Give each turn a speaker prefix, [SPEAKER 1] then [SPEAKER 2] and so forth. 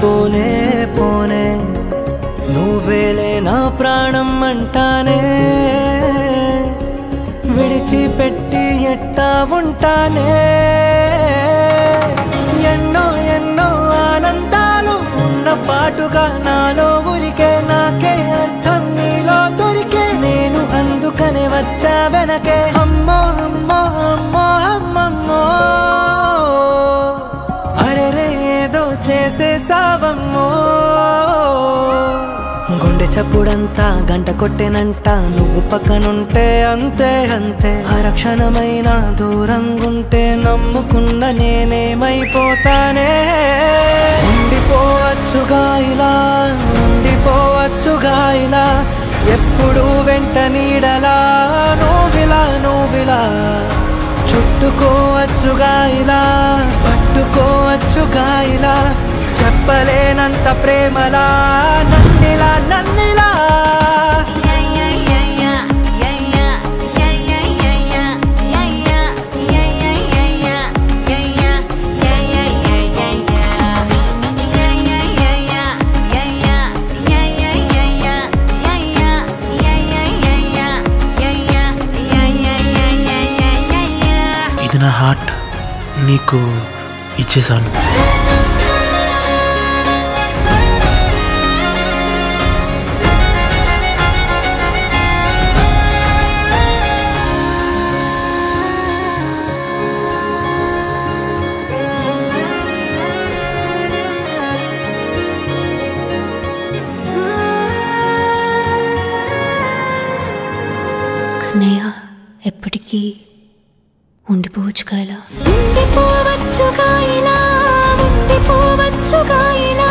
[SPEAKER 1] పోనే పోనే నువ్వేలే నా ప్రాణం అంటానే విడిచిపెట్టి ఎట్టా ఉంటానే ఎన్నో ఎన్నో ఆనందాలు ఉన్న పాటుగా నాలో ఉరికే నాకే అర్థం నీలో దొరికే నేను అందుకనే వచ్చా వెనకే అమ్మో అమ్మో అమ్మో అమ్మమ్మో అరెరే ఏదో చేసేసావమ్మో గుండె చప్పుడంతా గంట కొట్టెనంట నువ్వు పక్కనుంటే అంతే అంతే అరక్షణమైన దూరంగుంటే నమ్ముకున్న నేనేమైపోతానే ఉండిపోవచ్చుగా ఇలా ఉండిపోవచ్చుగా ఇలా ఎప్పుడు వెంట నీడలా నువ్విలా నువ్విలా చుట్టుకోవచ్చుగా ఇలా పట్టుకోవచ్చుగా ఇలా చెప్పలేనంత ప్రేమలా నన్నిలా నన్నిలా
[SPEAKER 2] ఇది నా హార్ట్ నీకు ఇచ్చేసాను
[SPEAKER 3] కన్నయ్య ఎప్పటికీ ఉండిపోవచ్చు కాయలా
[SPEAKER 4] ఉండిపోవచ్చుగా ఇలా ఉండిపోవచ్చుగా ఇలా